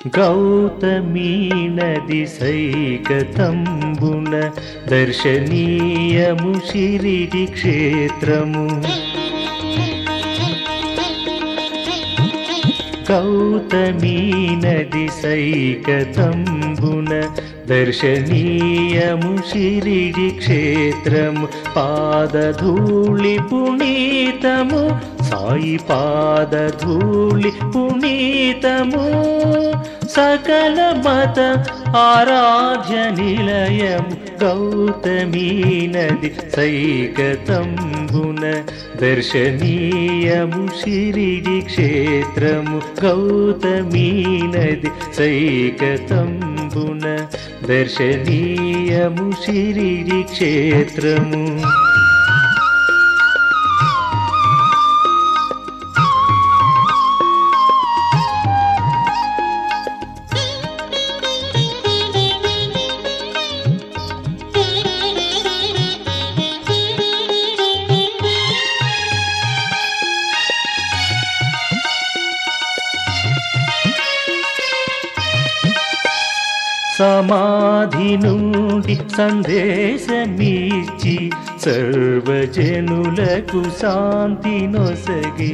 గౌతమీ నది సైకతంబున దర్శనీయము శిరిడి క్షేత్రము గౌతమీ నది సైకతంబున దర్శనీయము శిరిడి క్షేత్రము పాదధూళి పునీతము సాయి పాదధూళి పునీతము సకల మత ఆరాధ్య నిలయము గౌతమీ నది సైకతంబున దర్శనీయము శిరిడి క్షేత్రము గౌతమీ నది సైకతంబున దర్శనీయము శిరిడి క్షేత్రము సమాధి నుండి సందేశమిచ్చి సర్వజనులకు శాంతి నొసగే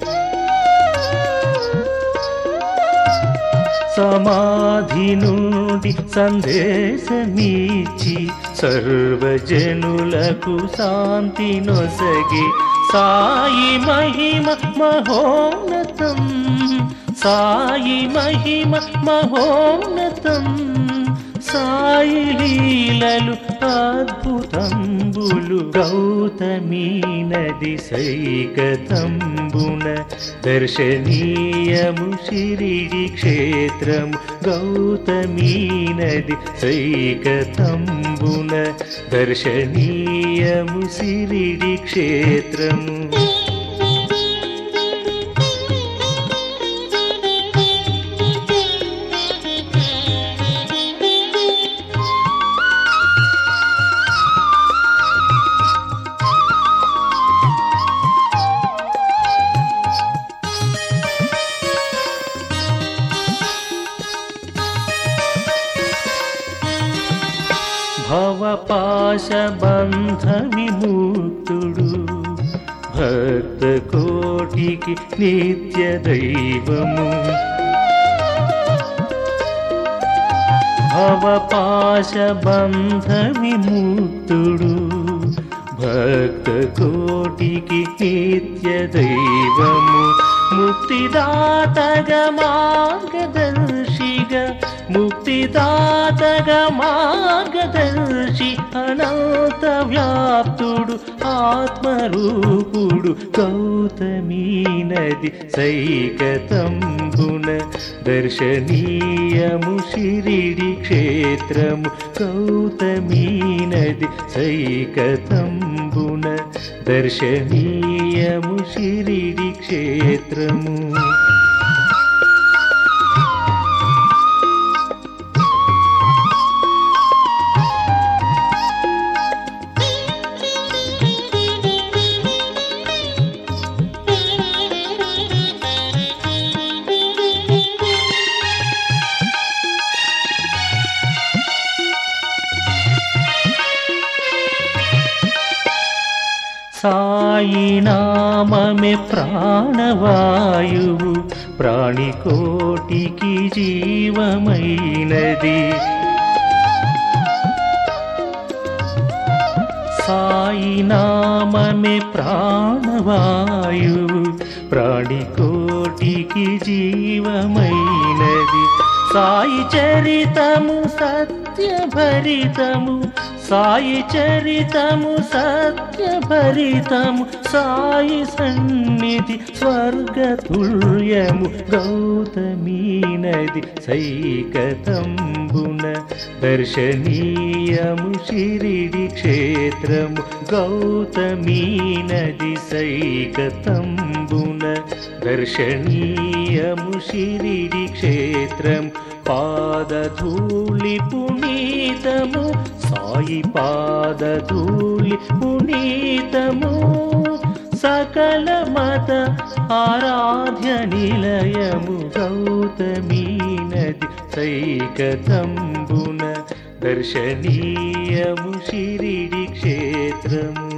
సమాధి నుండి సందేశమిచ్చి సర్వజనులకు శాంతి నొసగి సాయి మహిమ మహోన్నతం సాయి మహిమ మహోన్నతం సాయి లీలలు అద్భుతంబులు గౌతమీ నది సైకతంబున దర్శనీయము శిరిడి క్షేత్రము గౌతమీ నది సైకతంబున దర్శనీయము శిరిడి క్షేత్రము భవపాశబంధ విముక్తుడు భక్త కోటికి నిత్య దైవము భవపాశబంధ విముక్తుడు భక్త కోటికి నిత్య దైవము ముక్తిదాతగ మార్గదర్శిగ ముక్తిదాతగ మార్గదర్శి అనంత వ్యాప్తుడు ఆత్మరూపుడు గౌతమీ నది సైకతంబున దర్శనీయము శిరిడి క్షేత్రము గౌతమీ నది సైకతంబున దర్శనీయము శిరిడి క్షేత్రము సాయి నామమే ప్రాణవాయువు ప్రాణికోటికి జీవమైనది సాయి నామమే ప్రాణవాయువు ప్రాణికోటికి జీవమైనది సాయి చరితము సత్యభరితము సాయి చరితము సత్యభరితము సాయి సన్నిధి స్వర్గతుల్యము గౌతమీ నది సైకతంబున దర్శనీయము శిరిడి క్షేత్రము గౌతమీ నది సైకతంబున దర్శనీయము శిరిడి క్షేత్రం పాదధూళి పునీతము సాయి పాదధూళి పునీతము సకల మత ఆరాధ్య నిలయము గౌతమీ నది సైకతంబున దర్శనీయము శిరిడి క్షేత్రము